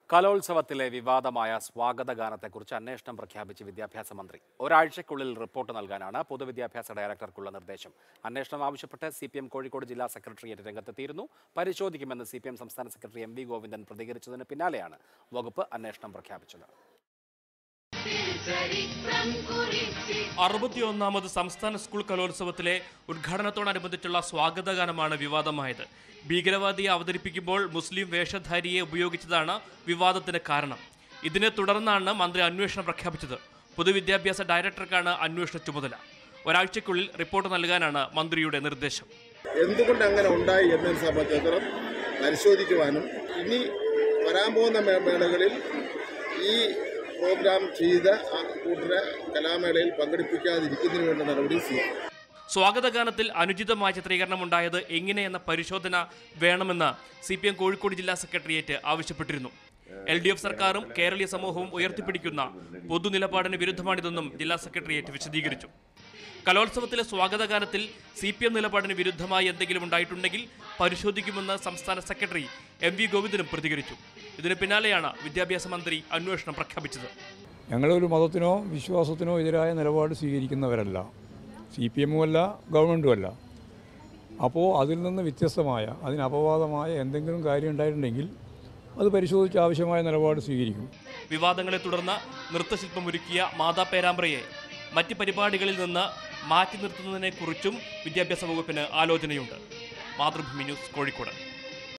കലോത്സവത്തിലെ വിവാദമായ സ്വാഗത ഗാനത്തെക്കുറിച്ച് അന്വേഷണം പ്രഖ്യാപിച്ച് വിദ്യാഭ്യാസ മന്ത്രി ഒരാഴ്ചയ്ക്കുള്ളിൽ റിപ്പോർട്ട് നൽകാനാണ് പൊതുവിദ്യാഭ്യാസ ഡയറക്ടർക്കുള്ള നിർദ്ദേശം അന്വേഷണം ആവശ്യപ്പെട്ട് സി പി എം കോഴിക്കോട് ജില്ലാ സെക്രട്ടേറിയറ്റ് രംഗത്തെത്തിയിരുന്നു പരിശോധിക്കുമെന്ന് സി പി എം സംസ്ഥാന സെക്രട്ടറി എം വി ഗോവിന്ദൻ പ്രതികരിച്ചതിന് പിന്നാലെയാണ് വകുപ്പ് അന്വേഷണം പ്രഖ്യാപിച്ചത് അറുപത്തിയൊന്നാമത് സംസ്ഥാന സ്കൂൾ കലോത്സവത്തിലെ ഉദ്ഘാടനത്തോടനുബന്ധിച്ചുള്ള സ്വാഗതഗാനമാണ് വിവാദമായത് ഭീകരവാദിയെ അവതരിപ്പിക്കുമ്പോൾ മുസ്ലിം വേഷധാരിയെ ഉപയോഗിച്ചതാണ് വിവാദത്തിന് കാരണം ഇതിനെ തുടർന്നാണ് മന്ത്രി അന്വേഷണം പ്രഖ്യാപിച്ചത് പൊതുവിദ്യാഭ്യാസ ഡയറക്ടർക്കാണ് അന്വേഷണ ചുമതല ഒരാഴ്ചയ്ക്കുള്ളിൽ റിപ്പോർട്ട് നൽകാനാണ് മന്ത്രിയുടെ നിർദ്ദേശം എന്തുകൊണ്ട് അങ്ങനെ ഉണ്ടായി എന്നതിനെ സംബന്ധിച്ചിടത്തോളം പരിശോധിക്കുവാനും ഇനി വരാൻ പോകുന്ന മേ- മേളകളിൽ ഈ പ്രോഗ്രാം ചെയ്ത ആ കൂട്ടരെ കലാമേളയിൽ പങ്കെടുപ്പിക്കാതിരിക്കുന്നതിന് വേണ്ട നടപടി സ്വീകരിക്കും സ്വാഗതഗാനത്തിൽ അനുചിതമായ ചിത്രീകരണം ഉണ്ടായത് എങ്ങനെയെന്ന പരിശോധന വേണമെന്ന് സി പി എം കോഴിക്കോട് ജില്ലാ സെക്രട്ടേറിയറ്റ് ആവശ്യപ്പെട്ടിരുന്നു എൽ ഡി എഫ് സർക്കാരും കേരളീയ സമൂഹവും ഉയർത്തിപ്പിടിക്കുന്ന പൊതുനിലപാടിന് വിരുദ്ധമാണിതെന്നും ജില്ലാ സെക്രട്ടേറിയറ്റ് വിശദീകരിച്ചു കലോത്സവത്തിലെ സ്വാഗതഗാനത്തിൽ സി പി എം നിലപാടിന് വിരുദ്ധമായി എന്തെങ്കിലും ഉണ്ടായിട്ടുണ്ടെങ്കിൽ പരിശോധിക്കുമെന്ന് സംസ്ഥാന സെക്രട്ടറി എം വി ഗോവിന്ദനും പ്രതികരിച്ചു ഇതിന് പിന്നാലെയാണ് വിദ്യാഭ്യാസ മന്ത്രി അന്വേഷണം പ്രഖ്യാപിച്ചത് ഞങ്ങളൊരു മതത്തിനോ വിശ്വാസത്തിനോ എതിരായ നിലപാട് സ്വീകരിക്കുന്നവരല്ല സി പി എമ്മും അല്ല ഗവൺമെൻറ്റും അല്ല അപ്പോൾ അതിൽ നിന്ന് വ്യത്യസ്തമായ അതിന് അപവാദമായ എന്തെങ്കിലും കാര്യം ഉണ്ടായിട്ടുണ്ടെങ്കിൽ അത് പരിശോധിച്ച് ആവശ്യമായ നിലപാട് സ്വീകരിക്കും വിവാദങ്ങളെ തുടർന്ന് നൃത്തശില്പമൊരുക്കിയ മാതാ പേരാമ്പ്രയെ മറ്റ് പരിപാടികളിൽ നിന്ന് മാറ്റി നിർത്തുന്നതിനെക്കുറിച്ചും വിദ്യാഭ്യാസ വകുപ്പിന് ആലോചനയുണ്ട് മാതൃഭൂമി ന്യൂസ് കോഴിക്കോട്